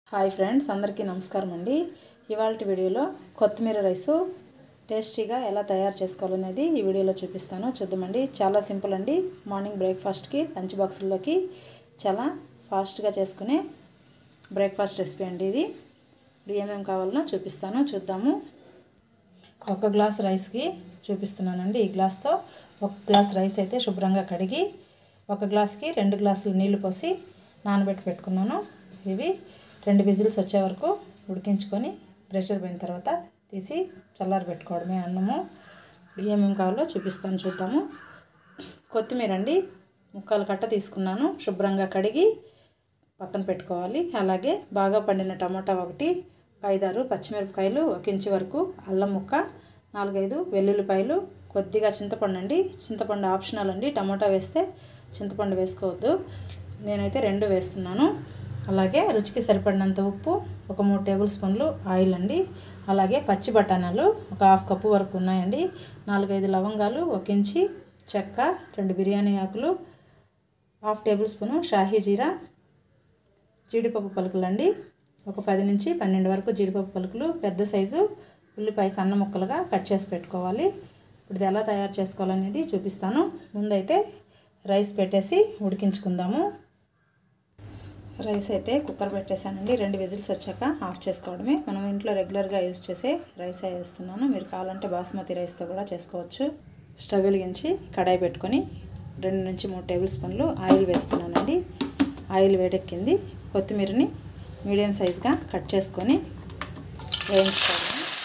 hi friends అందరికీ నమస్కారం అండి ఇవాళ వీడియోలో కొత్తిమీర రైసు టేస్టీగా ఎలా తయారు చేసుకోవాలనేది ఈ వీడియోలో చూపిస్తాను చూద్దామండి చాలా సింపుల్ అండి మార్నింగ్ బ్రేక్ఫాస్ట్కి లంచ్ బాక్సుల్లోకి చాలా ఫాస్ట్గా చేసుకునే బ్రేక్ఫాస్ట్ రెసిపీ అండి ఇది ఇప్పుడు ఏమేమి కావాలనో చూపిస్తాను చూద్దాము ఒక గ్లాస్ రైస్కి చూపిస్తున్నానండి ఈ గ్లాస్తో ఒక గ్లాస్ రైస్ అయితే శుభ్రంగా కడిగి ఒక గ్లాస్కి రెండు గ్లాసులు నీళ్లు పోసి నానబెట్టి పెట్టుకున్నాను ఇవి రెండు విజిల్స్ వచ్చే వరకు ఉడికించుకొని ప్రెషర్ పోయిన తర్వాత తీసి చల్లారి పెట్టుకోవడమే అన్నము ఏమేమి కావాలో చూపిస్తాను చూద్దాము కొత్తిమీర అండి ముక్కలు కట్ట తీసుకున్నాను శుభ్రంగా కడిగి పక్కన పెట్టుకోవాలి అలాగే బాగా పండిన టమాటా ఒకటి ఒక ఐదారు పచ్చిమిరపకాయలు ఒక ఇంచు వరకు అల్లం ముక్క నాలుగైదు వెల్లుల్లిపాయలు కొద్దిగా చింతపండు అండి చింతపండు ఆప్షనల్ అండి టమాటా వేస్తే చింతపండు వేసుకోవద్దు నేనైతే రెండు వేస్తున్నాను అలాగే రుచికి సరిపడినంత ఉప్పు ఒక మూడు టేబుల్ స్పూన్లు ఆయిల్ అండి అలాగే పచ్చి బఠానాలు ఒక హాఫ్ కప్పు వరకు ఉన్నాయండి నాలుగైదు లవంగాలు ఒక ఇంచి చెక్క రెండు బిర్యానీ ఆకులు హాఫ్ టేబుల్ స్పూను షాహీ జీరా జీడిపప్పు పలుకులండి ఒక పది నుంచి పన్నెండు వరకు జీడిపప్పు పలుకులు పెద్ద సైజు ఉల్లిపాయ సన్న ముక్కలుగా కట్ చేసి పెట్టుకోవాలి ఇప్పుడు ఇది ఎలా తయారు చేసుకోవాలనేది చూపిస్తాను ముందైతే రైస్ పెట్టేసి ఉడికించుకుందాము రైస్ అయితే కుక్కర్ పెట్టేశానండి రెండు విజిల్స్ వచ్చాక ఆఫ్ చేసుకోవడమే మనం ఇంట్లో రెగ్యులర్గా యూజ్ చేసే రైస్ వేస్తున్నాను మీరు కావాలంటే బాస్మతి రైస్తో కూడా చేసుకోవచ్చు స్టవ్ వెలిగించి కడాయి పెట్టుకొని రెండు నుంచి మూడు టేబుల్ స్పూన్లు ఆయిల్ వేసుకున్నానండి ఆయిల్ వేడెక్కింది కొత్తిమీరని మీడియం సైజ్గా కట్ చేసుకొని వేయించుకోవాలి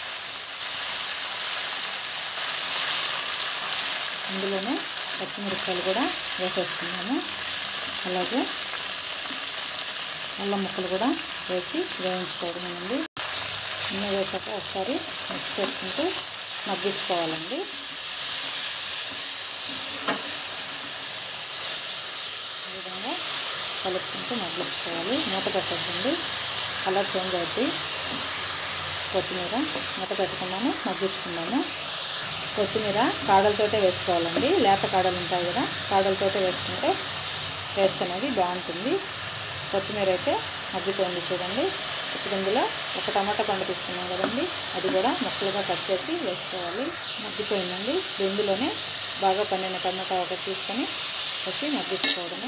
ఇందులోనే పచ్చిమిరపకాయలు కూడా వేసేసుకున్నాము అలాగే అల్లం ముక్కలు కూడా వేసి వేయించుకోవడమేనండి అన్నీ వేసాక ఒకసారి మిక్స్ చేసుకుంటూ మగ్గించుకోవాలండి ఈ విధంగా కలుపుకుంటూ మగ్గించుకోవాలి మూత పెట్టద్దండి కలర్ చేంజ్ అవుతుంది కొత్తిమీర మూత పెట్టుకున్నాము మగ్గించుకున్నాము కొత్తిమీర కాడలతోటే వేసుకోవాలండి లేత కాడలు ఉంటాయి కదా కాడలతోటే వేసుకుంటే టేస్ట్ అనేది బాగుంటుంది కొత్తిమీర అయితే మగ్గిపోయింది చూడండి ఇప్పుడు ఇందులో ఒక టమాటా పండు తీసుకున్నాం కదండి అది కూడా ముక్కలుగా కట్ చేసి వేసుకోవాలి మగ్గిపోయిందండి ఇందులోనే బాగా పండిన టమాటా ఒకటి తీసుకొని వచ్చి మగ్గించుకోవడమే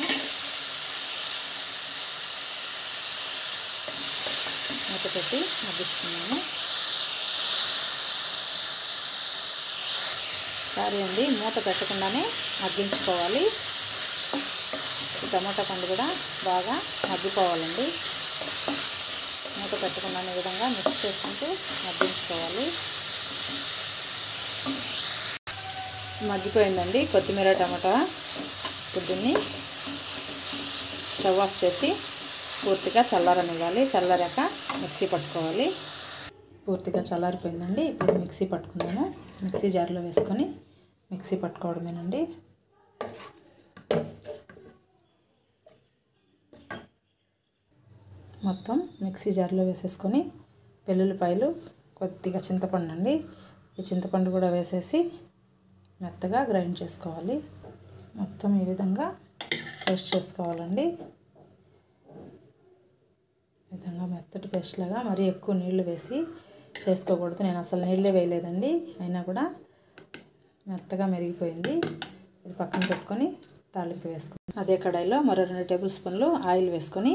మూత పెట్టి మగ్గించుకున్నాము సారీ అండి మూత పెట్టకుండానే మగ్గించుకోవాలి ఈ టమాటా పండు కూడా బాగా మగ్గిపోవాలండి మూత పెట్టకుండానే విధంగా మిక్స్ చేసుకుంటూ మగ్గించుకోవాలి మగ్గిపోయిందండి కొత్తిమీర టమాటా పొద్దున్ని స్టవ్ ఆఫ్ చేసి పూర్తిగా చల్లారనివ్వాలి చల్లారాక మిక్సీ పట్టుకోవాలి పూర్తిగా చల్లారిపోయిందండి ఇప్పుడు మిక్సీ పట్టుకుందాము మిక్సీ జార్లో వేసుకొని మిక్సీ పట్టుకోవడమేనండి మొత్తం మిక్సీ జార్లో వేసేసుకొని వెల్లుల్లిపాయలు కొద్దిగా చింతపండు అండి ఈ చింతపండు కూడా వేసేసి మెత్తగా గ్రైండ్ చేసుకోవాలి మొత్తం ఈ విధంగా పేస్ట్ చేసుకోవాలండి విధంగా మెత్తటి పేస్ట్ లాగా మరీ ఎక్కువ నీళ్లు వేసి చేసుకోకూడదు నేను అసలు నీళ్ళే వేయలేదండి అయినా కూడా మెత్తగా మెరిగిపోయింది ఇది పక్కన పెట్టుకొని తాలింపు వేసుకొని అదే కడాయిలో మరో రెండు టేబుల్ స్పూన్లు ఆయిల్ వేసుకొని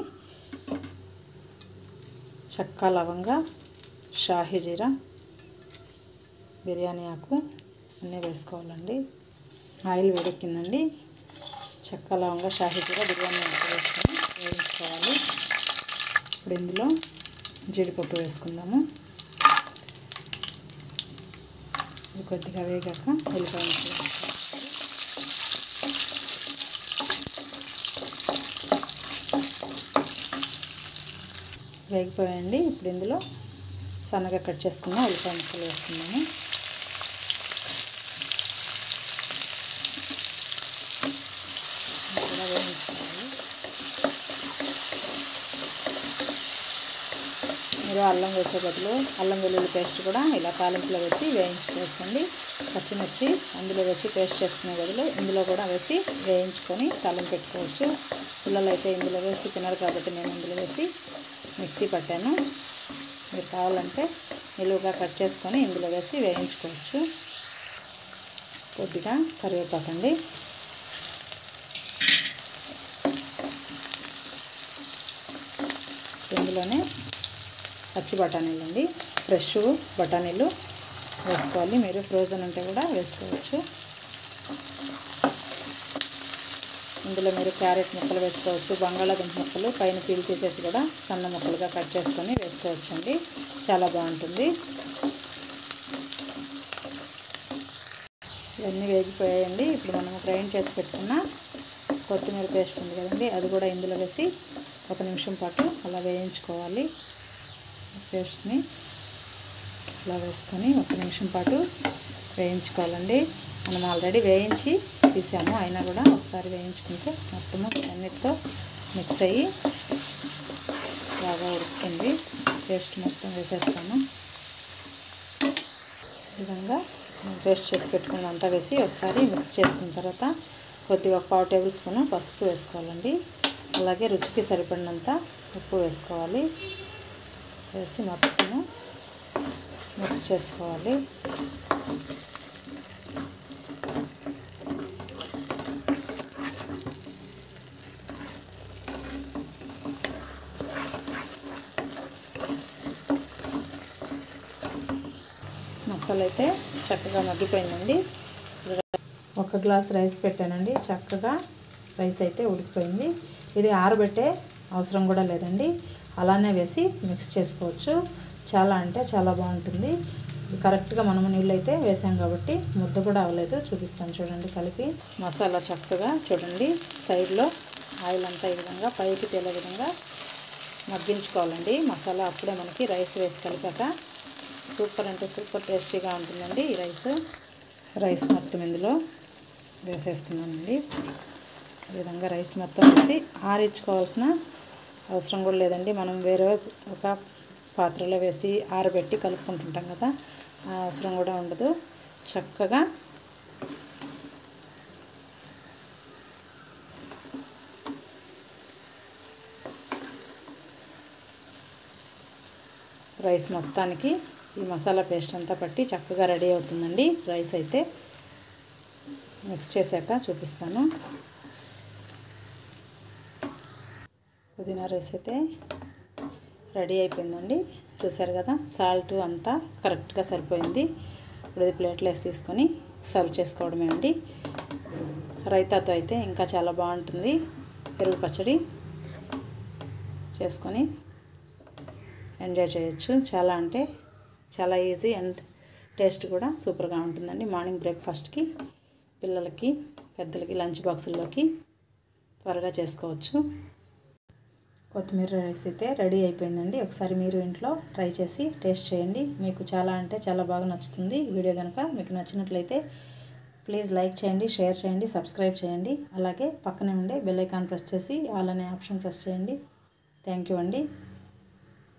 చెక్క లవంగా షాహీ జీరా బిర్యానీ ఆకు అన్నీ వేసుకోవాలండి ఆయిల్ వేడెక్కిందండి చెక్క లవంగా షాహీ జీరా బిర్యానీ ఆకు వేసుకొని వేయించుకోవాలి ఇప్పుడు ఇందులో జీడిపప్పు వేసుకుందాము ఇది కొద్దిగా వేగాక ఉల్లిపాయ వేగిపోయాయండి ఇప్పుడు ఇందులో సన్నగా కట్ చేసుకున్న ఉల్లిపాయ ముక్కలు వేసుకున్నాము కూడా వేయించుకోవాలి మీరు అల్లం వేసే బదులు అల్లం వెల్లుల్లి పేస్ట్ కూడా ఇలా తాలింపులో వేసి వేయించుకోవచ్చండి పచ్చిమిర్చి అందులో వేసి పేస్ట్ చేసుకునే బదులు ఇందులో కూడా వేసి వేయించుకొని తాలింపు పెట్టుకోవచ్చు పిల్లలు అయితే ఇందులో వేసి తినరు కాబట్టి నేను ఇందులో వేసి మిక్సీ పట్టాను మీరు కావాలంటే నిలువుగా కట్ చేసుకొని ఇందులో వేసి వేయించుకోవచ్చు కొద్దిగా కరివేపాకండి ఇందులోనే పచ్చి బఠానీలు అండి ఫ్రెష్ బఠానీలు వేసుకోవాలి మీరు ఫ్రోజన్ ఉంటే కూడా వేసుకోవచ్చు ఇందులో మీరు క్యారెట్ ముక్కలు వేసుకోవచ్చు బంగాళాదుంప ముక్కలు పైన పీల్ తీసేసి కూడా సన్న ముక్కలుగా కట్ చేసుకొని వేసుకోవచ్చండి చాలా బాగుంటుంది ఇవన్నీ వేగిపోయాయండి ఇప్పుడు మనం గ్రైండ్ చేసి పెట్టుకున్న కొత్తిమీర పేస్ట్ ఉంది కదండి అది కూడా ఇందులో వేసి ఒక నిమిషం పాటు అలా వేయించుకోవాలి పేస్ట్ని అలా వేసుకొని ఒక నిమిషం పాటు వేయించుకోవాలండి మనం ఆల్రెడీ వేయించి తీసాము అయినా కూడా ఒకసారి వేయించుకుంటే మొత్తము అన్నిటితో మిక్స్ అయ్యి బాగా ఉడుకుతుంది పేస్ట్ మొత్తం వేసేస్తాను ఈ విధంగా పేస్ట్ చేసి పెట్టుకున్నంతా వేసి ఒకసారి మిక్స్ చేసుకున్న తర్వాత కొద్దిగా ఒక పావు టేబుల్ స్పూన్ పసుపు వేసుకోవాలండి అలాగే రుచికి సరిపడినంత ఉప్పు వేసుకోవాలి వేసి మొత్తము మిక్స్ చేసుకోవాలి మసాలా అయితే చక్కగా మగ్గిపోయిందండి ఒక గ్లాస్ రైస్ పెట్టానండి చక్కగా రైస్ అయితే ఉడికిపోయింది ఇది ఆరబెట్టే అవసరం కూడా లేదండి అలానే వేసి మిక్స్ చేసుకోవచ్చు చాలా అంటే చాలా బాగుంటుంది కరెక్ట్గా మనము నీళ్ళు అయితే వేసాం కాబట్టి ముద్ద కూడా అవ్వలేదు చూపిస్తాను చూడండి కలిపి మసాలా చక్కగా చూడండి సైడ్లో ఆయిల్ అంతా ఈ విధంగా పైకి తేలే విధంగా మగ్గించుకోవాలండి మసాలా అప్పుడే మనకి రైస్ వేసి కలిపాక సూపర్ అంటే సూపర్ టేస్టీగా ఉంటుందండి ఈ రైస్ రైస్ మొత్తం ఇందులో వేసేస్తున్నానండి ఈ విధంగా రైస్ మొత్తం వేసి ఆరించుకోవాల్సిన అవసరం కూడా లేదండి మనం వేరే ఒక పాత్రలో వేసి ఆరబెట్టి కలుపుకుంటుంటాం కదా ఆ అవసరం కూడా ఉండదు చక్కగా రైస్ మొత్తానికి ఈ మసాలా పేస్ట్ అంతా పట్టి చక్కగా రెడీ అవుతుందండి రైస్ అయితే మిక్స్ చేశాక చూపిస్తాను పుదీనా రైస్ అయితే రెడీ అయిపోయిందండి చూసారు కదా సాల్ట్ అంతా కరెక్ట్గా సరిపోయింది ఇప్పుడు ఇది ప్లేట్లో వేసి తీసుకొని సర్వ్ చేసుకోవడమే అండి రైతాతో అయితే ఇంకా చాలా బాగుంటుంది పెరుగు పచ్చడి చేసుకొని ఎంజాయ్ చేయొచ్చు చాలా అంటే చాలా ఈజీ అండ్ టేస్ట్ కూడా సూపర్గా ఉంటుందండి మార్నింగ్ బ్రేక్ఫాస్ట్కి పిల్లలకి పెద్దలకి లంచ్ బాక్సుల్లోకి త్వరగా చేసుకోవచ్చు కొత్తిమీర రైస్ అయితే రెడీ అయిపోయిందండి ఒకసారి మీరు ఇంట్లో ట్రై చేసి టేస్ట్ చేయండి మీకు చాలా అంటే చాలా బాగా నచ్చుతుంది వీడియో కనుక మీకు నచ్చినట్లయితే ప్లీజ్ లైక్ చేయండి షేర్ చేయండి సబ్స్క్రైబ్ చేయండి అలాగే పక్కనే ఉండే బెల్ ఐకాన్ ప్రెస్ చేసి ఆల్ అనే ఆప్షన్ ప్రెస్ చేయండి థ్యాంక్ యూ అండి